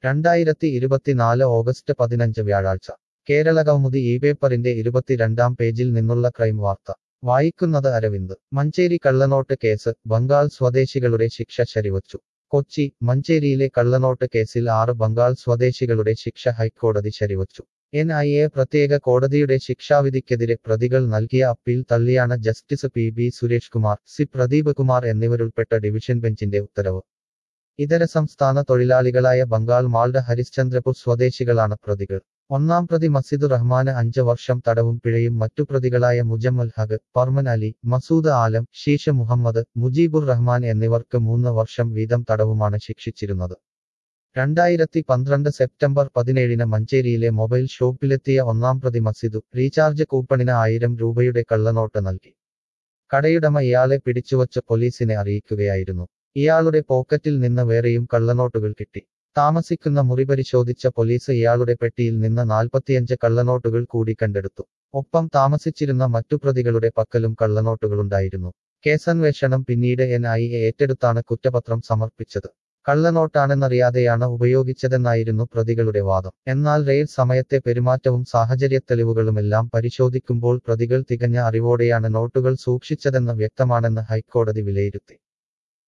രണ്ടായിരത്തി ഇരുപത്തിനാല് ഓഗസ്റ്റ് പതിനഞ്ച് വ്യാഴാഴ്ച കേരള കൗമുദി ഈ പേപ്പറിന്റെ ഇരുപത്തിരണ്ടാം പേജിൽ നിന്നുള്ള ക്രൈം വാർത്ത വായിക്കുന്നത് അരവിന്ദ് മഞ്ചേരി കള്ളനോട്ട് കേസ് ബംഗാൾ സ്വദേശികളുടെ ശിക്ഷ ശരിവച്ചു കൊച്ചി മഞ്ചേരിയിലെ കള്ളനോട്ട് കേസിൽ ആറ് ബംഗാൾ സ്വദേശികളുടെ ശിക്ഷ ഹൈക്കോടതി ശരിവച്ചു എൻ ഐ എ പ്രത്യേക കോടതിയുടെ ശിക്ഷാവിധിക്കെതിരെ പ്രതികൾ നൽകിയ അപ്പീൽ തള്ളിയാണ് justice P B Suresh Kumar C Pradeep Kumar എന്നിവരുൾപ്പെട്ട ഡിവിഷൻ ബെഞ്ചിന്റെ ഉത്തരവ് ഇതര സംസ്ഥാന തൊഴിലാളികളായ ബംഗാൾ മാൾഡ ഹരിശ്ചന്ദ്രപൂർ സ്വദേശികളാണ് പ്രതികൾ ഒന്നാം പ്രതി മസിദ് റഹ്മാന് അഞ്ച് വർഷം തടവും പിഴയും മറ്റു പ്രതികളായ മുജമ്മൽ ഹഗ് പർമൻ അലി മസൂദ് ആലം ഷീഷ മുഹമ്മദ് മുജീബുർ റഹ്മാൻ എന്നിവർക്ക് മൂന്ന് വർഷം വീതം തടവുമാണ് ശിക്ഷിച്ചിരുന്നത് രണ്ടായിരത്തി പന്ത്രണ്ട് സെപ്റ്റംബർ പതിനേഴിന് മഞ്ചേരിയിലെ മൊബൈൽ ഷോപ്പിലെത്തിയ ഒന്നാം പ്രതി മസിദു റീചാർജ് കൂപ്പണിന് ആയിരം രൂപയുടെ കള്ളനോട്ട് നൽകി കടയുടമ ഇയാളെ പിടിച്ചുവച്ച് പോലീസിനെ അറിയിക്കുകയായിരുന്നു ഇയാളുടെ പോക്കറ്റിൽ നിന്ന് വേറെയും കള്ളനോട്ടുകൾ കിട്ടി താമസിക്കുന്ന മുറി പരിശോധിച്ച പോലീസ് ഇയാളുടെ പെട്ടിയിൽ നിന്ന് നാൽപ്പത്തിയഞ്ച് കള്ളനോട്ടുകൾ കൂടി കണ്ടെടുത്തു ഒപ്പം താമസിച്ചിരുന്ന മറ്റു പ്രതികളുടെ പക്കലും കള്ളനോട്ടുകളുണ്ടായിരുന്നു കേസന്വേഷണം പിന്നീട് എൻ ഐ എ ഏറ്റെടുത്താണ് കുറ്റപത്രം സമർപ്പിച്ചത് കള്ളനോട്ടാണെന്നറിയാതെയാണ് ഉപയോഗിച്ചതെന്നായിരുന്നു പ്രതികളുടെ വാദം എന്നാൽ റെയ്ഡ് സമയത്തെ പെരുമാറ്റവും സാഹചര്യത്തെളിവുകളുമെല്ലാം പരിശോധിക്കുമ്പോൾ പ്രതികൾ തികഞ്ഞ അറിവോടെയാണ് നോട്ടുകൾ സൂക്ഷിച്ചതെന്ന് വ്യക്തമാണെന്ന് ഹൈക്കോടതി വിലയിരുത്തി